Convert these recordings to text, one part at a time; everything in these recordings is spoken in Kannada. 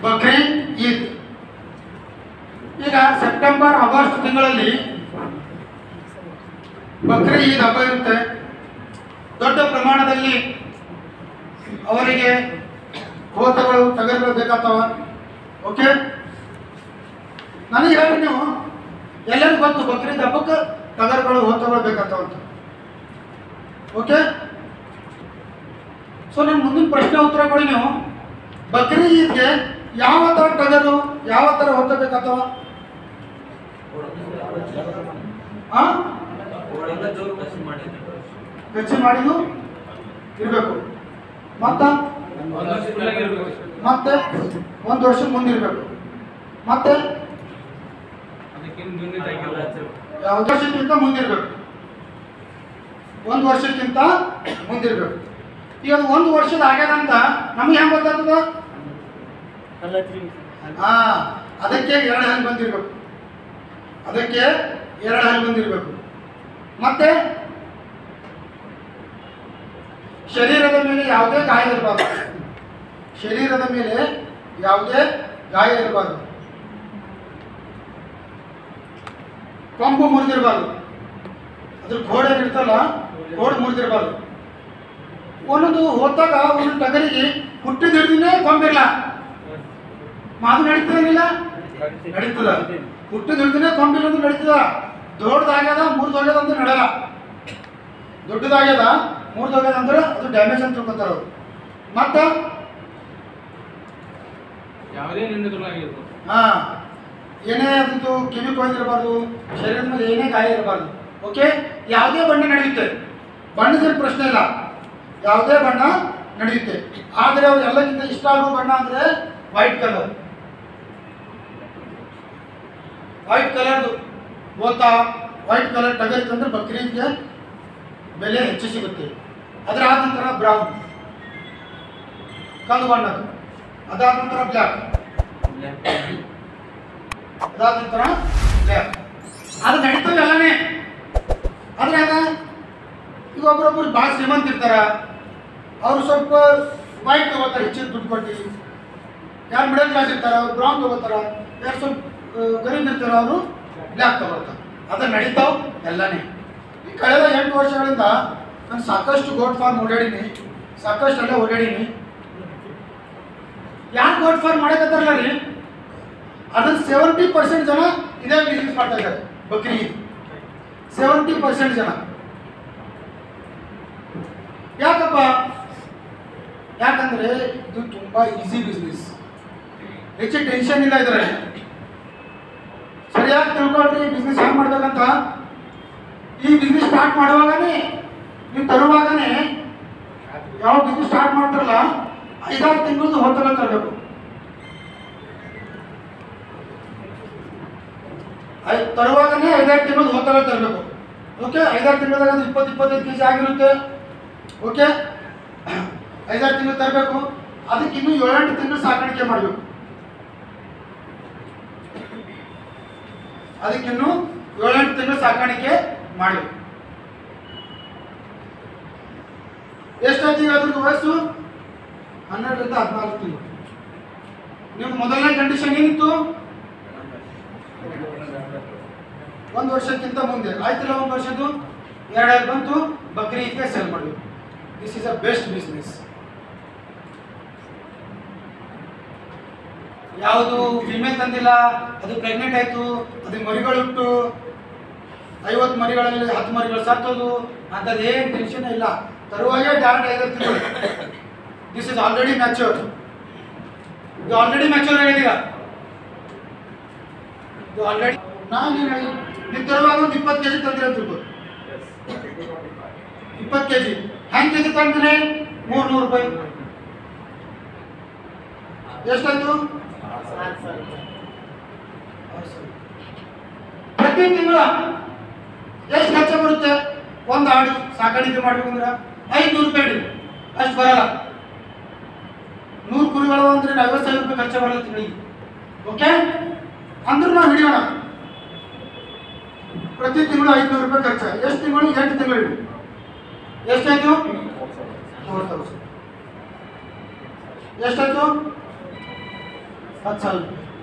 ಬಕ್ರೀದ್ ಈದ್ ಈಗ ಸೆಪ್ಟೆಂಬರ್ ಆಗಸ್ಟ್ ತಿಂಗಳಲ್ಲಿ ಬಕ್ರಿ ಈದ್ ಹಬ್ಬ ಇರುತ್ತೆ ದೊಡ್ಡ ಪ್ರಮಾಣದಲ್ಲಿ ಅವರಿಗೆ ಹೋತಗಳು ಟಗರುಗಳು ಬೇಕಾಗ್ತಾವ ಓಕೆ ನನಗೆ ಹೇಳಿ ನೀವು ಎಲ್ಲರಿಗೂ ಗೊತ್ತು ಬಕ್ರೀದ್ ಹಬ್ಬಕ್ಕೆ ಟಗರುಗಳು ಹೋತಗಳು ಬೇಕಾಗ್ತಾವ ಅಂತ ಓಕೆ ಸೊ ನನ್ನ ಮುಂದಿನ ಪ್ರಶ್ನೆ ಉತ್ತರ ಕೊಡಿ ನೀವು ಬಕ್ರಿ ಈದ್ಗೆ ಯಾವ ಥರ ಟಗರು ಯಾವ ಥರ ಹೋತ ಬೇಕಾಗ್ತಾವ ಆ ಹೆಚ್ಚು ಮಾಡಿದ್ದು ಇರಬೇಕು ಮತ್ತ ಮತ್ತೆ ಒಂದು ವರ್ಷ ಮುಂದಿರ್ಬೇಕು ಮತ್ತೆ ಒಂದು ವರ್ಷಕ್ಕಿಂತ ಮುಂದಿರ್ಬೇಕು ಒಂದು ವರ್ಷಕ್ಕಿಂತ ಮುಂದಿರ್ಬೇಕು ಈಗ ಅದು ಒಂದು ವರ್ಷದ ಆಗ್ಯದಂತ ನಮ್ಗೆ ಹೆಂಗೆ ಗೊತ್ತಾಗ್ತದ ಹಾ ಅದಕ್ಕೆ ಎರಡು ಹಲ್ ಬಂದಿರ್ಬೇಕು ಅದಕ್ಕೆ ಎರಡು ಹಲ್ ಬಂದಿರಬೇಕು ಮತ್ತೆ ಶರೀರದ ಮೇಲೆ ಯಾವುದೇ ಗಾಯ ಇರಬಾರ್ದು ಶರೀರದ ಮೇಲೆ ಯಾವುದೇ ಗಾಯ ಇರಬಾರ್ದು ಕೊಂಬು ಮುರಿದಿರಬಾರ್ದು ಅದ್ರ ಗೋಡೆ ಇರ್ತಲ್ಲ ಗೋಡೆ ಮುರಿದಿರಬಾರ್ದು ಒಂದೊಂದು ಹೋದಾಗ ಒಂದೊಂದು ಟಗರಿಗೆ ಹುಟ್ಟಿದ ಹಿಡಿದಿನೇ ಕೊಂಬಿರಲ್ಲ ಮಾದು ನಡೀತದೇನಿಲ್ಲ ನಡೀತದ ಹುಟ್ಟಿದ ಹಿಡಿದಿನೇ ಕೊಂಬಿಲ್ಲ ಅಂದ್ರೆ ನಡೀತದ ದೊಡ್ಡದಾಗ್ಯದ ಮೂರ್ದೋಗ್ಯದ ಅಂತ ನಡೆಯಲ್ಲ ದೊಡ್ಡದಾಗ್ಯದ ಮೂರ್ದೋಗ್ಯದ ಅಂದ್ರೆ ಅದು ಡ್ಯಾಮೇಜ್ ಅಂತ ತಿಳ್ಕೊತಾರ ಅವ್ರು ಮತ್ತ ಯಾವುದೇ ನಿಂದೆಗಳಾಗಿರ್ಬೋದು ಹಾ ಏನೇ ಅದು ಕಿವಿ ಕೊಯ್ದಿರಬಾರ್ದು ಶರೀರದ ಮೇಲೆ ಏನೇ ಗಾಯ ಇರಬಾರ್ದು ಓಕೆ ಯಾವುದೇ ಬಣ್ಣ ನಡೆಯುತ್ತೆ ಬಣ್ಣದ ಪ್ರಶ್ನೆ ಇಲ್ಲ ಯಾವುದೇ ಬಣ್ಣ ನಡೆಯುತ್ತೆ ಆದರೆ ಅವ್ರು ಎಲ್ಲಕ್ಕಿಂತ ಇಷ್ಟ ಆಗೋ ಬಣ್ಣ ಅಂದರೆ ವೈಟ್ ಕಲರ್ ವೈಟ್ ಕಲರ್ದು ಗೊತ್ತಾ ವೈಟ್ ಕಲರ್ ಟಗರ್ ತಂದ್ರೆ ಬಕ್ರೀದ್ಗೆ ಬೆಲೆ ಹೆಚ್ಚು ಸಿಗುತ್ತೆ ಅದರ ಆದ ನಂತರ ಬ್ರೌನ್ ಕಂದು ಬಣ್ಣದ್ದು ಅದಾದ ನಂತರ ಬ್ಲ್ಯಾಕ್ ಅದಾದ ನಂತರ ಬ್ಲ್ಯಾಕ್ ಅದು ನಡೀತವೆ ಎಲ್ಲನೇ ಅದ್ರಾಗ ಈಗ ಒಬ್ರೊಬ್ರು ಭಾಳ ಶ್ರೀಮಂತ ಇರ್ತಾರ ಅವ್ರು ಸ್ವಲ್ಪ ವೈಟ್ ತಗೋತಾರೆ ಹೆಚ್ಚಿನ ದುಡ್ಡು ಕೊಟ್ಟು ಯಾರು ಮಿಡಲ್ ಕ್ಲಾಸ್ ಇರ್ತಾರ ಅವ್ರು ಬ್ರೌನ್ ತಗೋತಾರ ಯಾರು ಸ್ವಲ್ಪ ಆ, ಗರೀಬ್ ಇರ್ತಾರ ಅವರು ಬ್ಲ್ಯಾಕ್ ತಗೋತಾರೆ ಅದು ನಡೀತಾವ್ ಎಲ್ಲನೇ ಈ ಕಳೆದ ಎಂಟು ವರ್ಷಗಳಿಂದ ನಾನು ಸಾಕಷ್ಟು ಗೋಟ್ ಫಾರ್ಮ್ ಓಡಾಡೀನಿ ಸಾಕಷ್ಟು ಎಲ್ಲ ಓಡಾಡೀನಿ ಯಾರು ಗೋಟ್ ಫಾರ್ಮ್ ಮಾಡಕತ್ತಾರಲ್ಲ ರೀ ಅದನ್ನ ಸೆವೆಂಟಿ ಪರ್ಸೆಂಟ್ ಜನ ಇದೇ ಬಿಸ್ನೆಸ್ ಮಾಡ್ತಾ ಇದ್ದಾರೆ ಬಕ್ರಿ ಸೆವೆಂಟಿ ಪರ್ಸೆಂಟ್ ಜನ ಯಾಕಪ್ಪ ಯಾಕಂದ್ರೆ ಇದು ತುಂಬಾ ಈಸಿ ಬಿಸ್ನೆಸ್ ಹೆಚ್ಚು ಟೆನ್ಷನ್ ಇಲ್ಲ ಇದರಲ್ಲಿ ಸರಿಯಾಗಿ ತಿಳ್ಕೊಳ್ರಿ ಬಿಸ್ನೆಸ್ ಹೆಂಗ್ ಮಾಡ್ಬೇಕಂತ ಈ ಬಿಸ್ನೆಸ್ ಸ್ಟಾರ್ಟ್ ಮಾಡುವಾಗನೇ ನೀವು ತರುವಾಗನೇ ಯಾವ ಬಿಸ್ನೆಸ್ ಸ್ಟಾರ್ಟ್ ಮಾಡ್ತಾರಲ್ಲ ಐದಾರು ತಿಂಗಳದ್ದು ಹೊತ್ತಲ್ಲ ತರಬೇಕು ಐ ತರುವಾಗನೇ ಐದಾರು ತಿಂಗಳು ಹೊತ್ತಲ್ಲ ತರಬೇಕು ಓಕೆ ಐದಾರು ತಿಂಗಳದಾಗ ಅದು ಇಪ್ಪತ್ತು ಇಪ್ಪತ್ತೈದು ಕೆ ಜಿ ಆಗಿರುತ್ತೆ ಓಕೆ ಐದಾರು ತಿಂಗಳು ತರಬೇಕು ಅದಕ್ಕೆ ಇನ್ನೂ ಏಳೆಂಟು ತಿಂಗಳು ಸಾಕಾಣಿಕೆ ಮಾಡಬೇಕು ಅದಕ್ಕಿನ್ನು ಏಳೆಂಟು ತಿಂಗಳು ಸಾಕಾಣಿಕೆ ಮಾಡಬೇಕು ಎಷ್ಟಾಯ್ತು ಈಗ ಅದ್ರದ್ದು ವಯಸ್ಸು ಹನ್ನೆರಡರಿಂದ ಹದಿನಾಲ್ಕು ತಿಂಗಳು ನಿಮ್ದು ಮೊದಲನೇ ಕಂಡೀಷನ್ ಏನಿತ್ತು ಒಂದು ವರ್ಷಕ್ಕಿಂತ ಮುಂದೆ ಆಯ್ತಿಲ್ಲ ಒಂದು ವರ್ಷದ್ದು ಎರಡಾಯ್ತು ಬಂತು ಬಕ್ರಿ ಈದ್ಗೆ ಸೆಲ್ ಮಾಡಬೇಕು this is a best business ಯಾವುದು ಫಿಮೇಲ್ ತಂದಿಲ್ಲ ಅದು ಪ್ರೆಗ್ನೆಂಟ್ ಆಯ್ತು ಅದಕ್ಕೆ ಮರಿಗಳು ಹುಟ್ಟು ಐವತ್ತು ಮರಿಗಳಲ್ಲಿ ಹತ್ತು ಮರಿಗಳು ಸತ್ತೋದು ಅಂಥದ್ದು ಏನು ಟೆನ್ಷನ್ ಇಲ್ಲ ತರುವಾಗೆ ಡೈರೆಕ್ಟ್ ಐದು ತಿಂಗಳು ದಿಸ್ ಇಸ್ ಆಲ್ರೆಡಿ ಮ್ಯಾಚೂರ್ ಇದು ಆಲ್ರೆಡಿ ಮ್ಯಾಚೂರ್ ಆಗಿದೆ ಇದು ಆಲ್ರೆಡಿ ನಾನು ಏನು ಹೇಳಿ ನೀವು ತರುವಾಗ ಒಂದು ಇಪ್ಪತ್ತು ಕೆ ಜಿ ತಂದಿರ ತಿಳ್ಬೋದು ಇಪ್ಪತ್ತು ಕೆ ಜಿ ಹೆಂಗೆ ಕೆ ಜಿ ತಂದ್ರೆ ಮೂರು ನೂರು ರೂಪಾಯಿ ಎಷ್ಟಾಯ್ತು ಪ್ರತಿ ತಿಂಗಳ ಎಷ್ಟು ಖರ್ಚು ಬರುತ್ತೆ ಒಂದು ಆಡು ಸಾಕಾಣಿಕೆ ಮಾಡ್ಬೇಕಂದ್ರೆ ಐದುನೂರು ರೂಪಾಯಿ ಇಡಿ ಅಷ್ಟು ಬರಲ್ಲ ನೂರು ಕುರಿಗಳು ಅಂದ್ರೆ ಐವತ್ತು ಸಾವಿರ ರೂಪಾಯಿ ಖರ್ಚು ಬರಲ್ಲ ತಿಂಗಳಿಗೆ ಓಕೆ ಅಂದ್ರೂ ನಾವು ಹಿಡಿಯೋಣ ಪ್ರತಿ ತಿಂಗಳು ಐದುನೂರು ರೂಪಾಯಿ ಖರ್ಚು ಎಷ್ಟು ತಿಂಗಳು ಎಂಟು ತಿಂಗಳು ಇಡಿ ಎಷ್ಟಾಯ್ತು ಫೋರ್ ತೌಸಂಡ್ ಎಷ್ಟಾಯ್ತು हद साल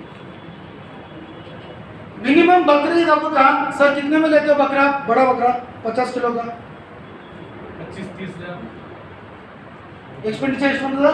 मिनिमम बकरी ईद आपका सर कितने में लेते हो बकरा बड़ा बकरा पचास किलो का पच्चीस तीस हजार एक्सपेंडिचर ಎಷ್ಟು ಬಂದದ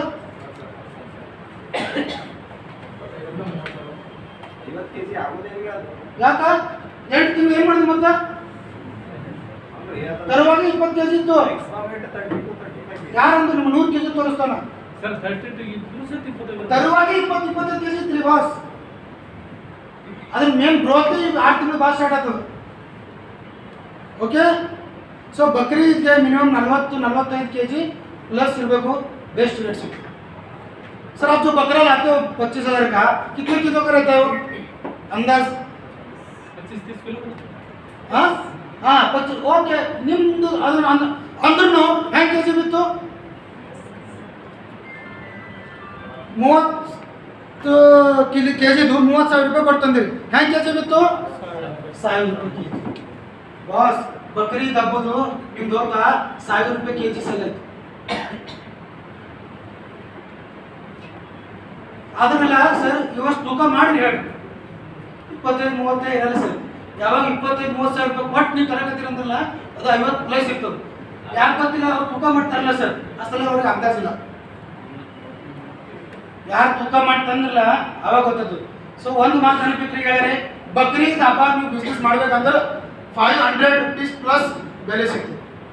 ಐವತ್ತು ಕೆ ಜಿ ಆಗೋದೇ ಇಲ್ಲ ಅದು ಯಾಕ ಎಂಟು ತಿಂಗಳು ಏನು ಮಾಡಿದ್ವಿ ಮತ್ತೆ ಅಂದ್ರೆ ಅದು ತರುವಾಗ ಇಪ್ಪತ್ತು ಕೆ ಜಿ ಇತ್ತು maximum rate 30 to 35 ಯಾರಂದ್ರೆ ನಿಮ್ಮ ನೂರು ಕೆ ಜಿ ತೋರಿಸ್ತಾನ ಸರ್ ಥರ್ಟಿ ಟು ಇದ್ದು ಸತಿ ಇಪ್ಪತ್ತೈದು ತರುವಾಗ ಇಪ್ಪತ್ತು ಇಪ್ಪತ್ತೈದು ಕೆ ಜಿ ಇತ್ತು ಬಾಸ್ ಅದ್ರ ಮೇನ್ ಗ್ರೋತ್ ಆರು ತಿಂಗಳು ಬಾಸ್ ಸ್ಟಾರ್ಟ್ ಆಗ್ತದೆ ಓಕೆ ಸೊ ಬಕ್ರಿ ಈದ್ಗೆ ಮಿನಿಮಮ್ ನಲ್ವತ್ತು ನಲ್ವತ್ತೈದು ಕೆ ಜಿ प्लस इरಬೇಕು बेस्ट रेट से सर आप जो बकरा लाते हो पच्चीस हजार का कितने किलो का रहता है वो अंदाज ಪಚ್ಚೀಸ್ ತೀಸ್ ಕಿಲೋ ಹಾಂ ಹಾಂ ಪಚ್ಚೀಸ್ ಓಕೆ ನಿಮ್ಮದು ಅದನ್ನ ಅಂದ್ ಅಂದ್ರೂ ಹೆಂಗೆ ಕೆ ಜಿ ಬಿತ್ತು ಮೂವತ್ತು ಕಿಲಿ ಕೆ ಜಿದು ಮೂವತ್ತು ಸಾವಿರ ರೂಪಾಯಿ ಕೊಟ್ಟು ತಂದಿರಿ ಹೆಂಗೆ ಕೆ ಜಿ ಬಿತ್ತು ಸಾವಿರ ರೂಪಾಯಿ ಕೆ ಜಿ ಬಾಸ್ ಬಕ್ರಿ ದಬ್ಬದು ನಿಮ್ದು ಹೋಗ ಸಾವಿರ ರೂಪಾಯಿ ಕೆ ಜಿ ಸೆಲ್ ಐತಿ ಅದನ್ನೆಲ್ಲ ಸರ್ ಇವಷ್ಟು ತೂಕ ಮಾಡಿ ಹೇಳಿ ಇಪ್ಪತ್ತೈದು ಮೂವತ್ತೈದು ಇರಲ್ಲ ಸರ್ ಯಾವಾಗ ಇಪ್ಪತ್ತೈದು ಮೂವತ್ತು ಸಾವಿರ ರೂಪಾಯಿ ಕೊಟ್ಟು ನೀವು ತರಗತ್ತೀರ ಅಂದ್ರಲ್ಲ ಅದು ಐವತ್ತು ಪ್ಲಸ್ ಇರ್ತದೆ ಯಾಕೆ ಗೊತ್ತಿಲ್ಲ ಅವ್ರು ತೂಕ ಮಾಡ್ತಾರಲ್ಲ ಸರ್ ಅಸಲ ಅವ್ರಿಗೆ ಅಂದಾಜಿಲ್ಲ ಯಾರು ತೂಕ ಮಾಡಿ ತಂದ್ರಲ್ಲ ಅವಾಗ ಗೊತ್ತದ್ದು ಸೊ ಒಂದು ಮಾತು ನೆನಪಿಟ್ರಿ ಹೇಳ್ಯಾರೆ ಬಕ್ರೀದ್ ಹಬ್ಬ ನೀವು ಬಿಸ್ನೆಸ್ ಮಾಡ್ಬೇಕಂದ್ರೆ ಫೈವ್ ಹಂಡ್ರೆಡ್ ರುಪೀಸ್ ಪ್ಲಸ್ ಬೆಲೆ ಸಿಗ್ತದೆ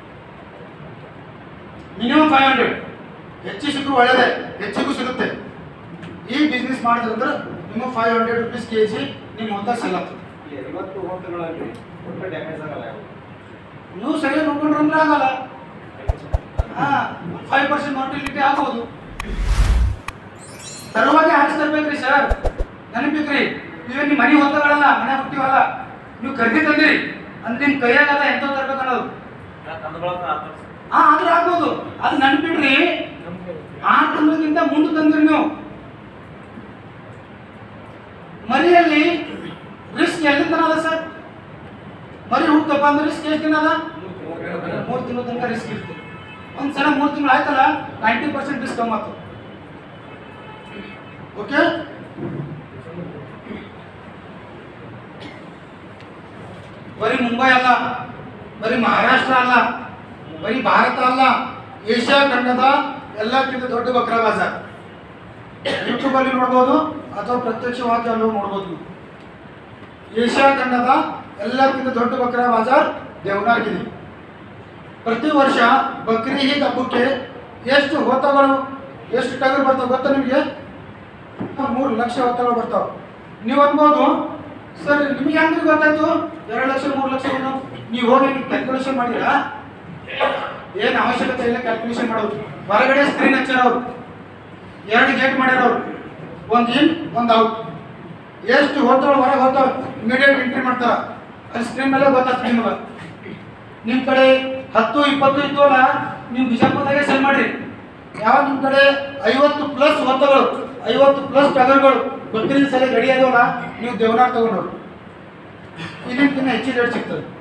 ಮಿನಿಮಮ್ ಫೈವ್ ಹಂಡ್ರೆಡ್ ಹೆಚ್ಚು ಸಿಕ್ಕರು ಒಳ್ಳೆಯದೇ ಹೆಚ್ಚಿಗೂ ಸಿಗುತ್ತೆ ಈ ಬಿಸ್ನೆಸ್ ಮಾಡಿದ್ರಂದ್ರೆ ನಿಮಗೆ five hundred rupees K G ನಿಮ್ಮ ಮೊತ್ತ ಸೆಲ್ ಆಗ್ತದೆ ಈ ಐವತ್ತು ಹೋಟೆಲ್ಗಳಲ್ಲಿ ಒಟ್ಟು ಡ್ಯಾಮೇಜ್ ಆಗಲ್ಲ ಯಾವುದು ನೀವು ಸರಿಯಾಗಿ ನೋಡ್ಕೊಂಡ್ರೆ ಆಗಲ್ಲ ಹಾಂ ಫೈವ್ ಪರ್ಸೆಂಟ್ ಮಾರ್ಟಿಲಿಟಿ ಆಗ್ಬೋದು ತರುವಾಗ ಹಾಕಿ ತರ್ಬೇಕ್ರಿ ಸರ್ ನೆನಪಿಕ್ರಿ ನೀವೇ ನಿಮ್ಮ ಮನೆ ಹೊತ್ತಗಳಲ್ಲ ಮನೆ ಹುಟ್ಟಿವಲ್ಲ ನೀವು ಖರೀದಿ ತಂದಿರಿ ಅಂದ್ರೆ ನಿಮ್ಮ ಕೈಯಾಗದ ಎಂತ ತರ್ಬೇಕು ಅನ್ನೋದು ಹಾ ಆದ್ರೆ ಆಗ್ಬೋದು ಅದು ನೆನಪಿಡ್ರಿ ಆರು ತಿಂಗಳಿಗಿಂತ ಮುಂದೆ ತಂದಿರಿ ನೀವು ಮರಿಯಲ್ಲಿ ರಿಸ್ಕ್ ಎಲ್ಲಿಂದ ಅದ ಸರ್ ಮರಿ ಹುಟ್ಟಪ್ಪ ಅಂದ್ರೆ ರಿಸ್ಕ್ ಎಷ್ಟು ದಿನ ಅದ ಮೂರು ತಿಂಗಳ ತನಕ ರಿಸ್ಕ್ ಇರ್ತದೆ ಒಂದು ಸಲ ಮೂರು ತಿಂಗಳು ಆಯ್ತಲ್ಲ ನೈಂಟಿ ಪರ್ಸೆಂಟ್ ರಿಸ್ಕ್ ಕಮ್ಮಿ ಆಗ್ತದೆ ಓಕೆ ಬರೀ ಮುಂಬೈ ಅಲ್ಲ ಬರೀ ಮಹಾರಾಷ್ಟ್ರ ಅಲ್ಲ ಬರೀ ಭಾರತ ಅಲ್ಲ ಏಷ್ಯಾ ಖಂಡದ ಎಲ್ಲಕ್ಕಿಂತ ದೊಡ್ಡ ಬಕ್ರಾ ಬಾಜಾರ್ ಯೂಟ್ಯೂಬ್ ಅಲ್ಲಿ ನೋಡ್ಬೋದು ಅಥವಾ ಪ್ರತ್ಯಕ್ಷವಾಗಿ ಅಲ್ಲೂ ನೋಡ್ಬೋದು ನೀವು ಏಷ್ಯಾ ಖಂಡದ ಎಲ್ಲಕ್ಕಿಂತ ದೊಡ್ಡ ಬಕ್ರಾ ಬಾಜಾರ್ ದೇವನಾಗಿದೆ ಪ್ರತಿ ವರ್ಷ ಬಕ್ರಿ ಈದ್ ಹಬ್ಬಕ್ಕೆ ಎಷ್ಟು ಹೊತ್ತಗಳು ಎಷ್ಟು ಟಗರು ಬರ್ತಾವೆ ಗೊತ್ತಾ ನಿಮಗೆ ಮೂರು ಲಕ್ಷ ಹೊತ್ತಗಳು ಬರ್ತಾವೆ ನೀವು ಅನ್ಬೋದು ಸರ್ ನಿಮಗೆ ಹೆಂಗ್ರಿ ಗೊತ್ತಾಯ್ತು ಎರಡು ಲಕ್ಷ ಮೂರು ಲಕ್ಷ ಏನು? ನೀವು ಹೋಗಿ ಕ್ಯಾಲ್ಕುಲೇಷನ್ ಮಾಡಿರಾ ಏನು ಅವಶ್ಯಕತೆ ಇಲ್ಲ ಕ್ಯಾಲ್ಕುಲೇಷನ್ ಮಾಡೋದು ಹೊರಗಡೆ ಸ್ಕ್ರೀನ್ ಹಚ್ಚಾರ ಅವ್ರು ಎರಡು ಗೇಟ್ ಮಾಡ್ಯಾರ ಅವ್ರು ಒಂದು ಇನ್ ಒಂದು ಔಟ್ ಎಷ್ಟು ಹೋಗ್ತಾವ ಹೊರಗೆ ಹೋಗ್ತಾವ ಇಮಿಡಿಯೇಟ್ ಎಂಟ್ರಿ ಮಾಡ್ತಾರ ಅಲ್ಲಿ ಸ್ಕ್ರೀನ್ ಮೇಲೆ ಗೊತ್ತಾಗ್ತದೆ ನಿಮ್ಗೆ ನಿಮ್ಮ ಕಡೆ ಹತ್ತು ಇಪ್ಪತ್ತು ಇದ್ದವಲ್ಲ ನೀವು ಬಿಜಾಪುರದಾಗೆ ಸೆಲ್ ಮಾಡ್ರಿ ಯಾವ ನಿಮ್ಮ ಕಡೆ ಐವತ್ತು ಪ್ಲಸ್ ಹೊತ್ತಗಳು ಐವತ್ತು ಪ್ಲಸ್ ಟಗರ್ಗಳು ಬಕ್ರೀದ್ ಸಲ ರೆಡಿ ಆದವಲ್ಲ ನೀವು ದೇವನಾರ್ ತಗೊಂಡವ್ರು ಇಲ್ಲಿಂದ ಹೆಚ್ಚಿನ ರೇಟ್ ಸಿಗ್ತದೆ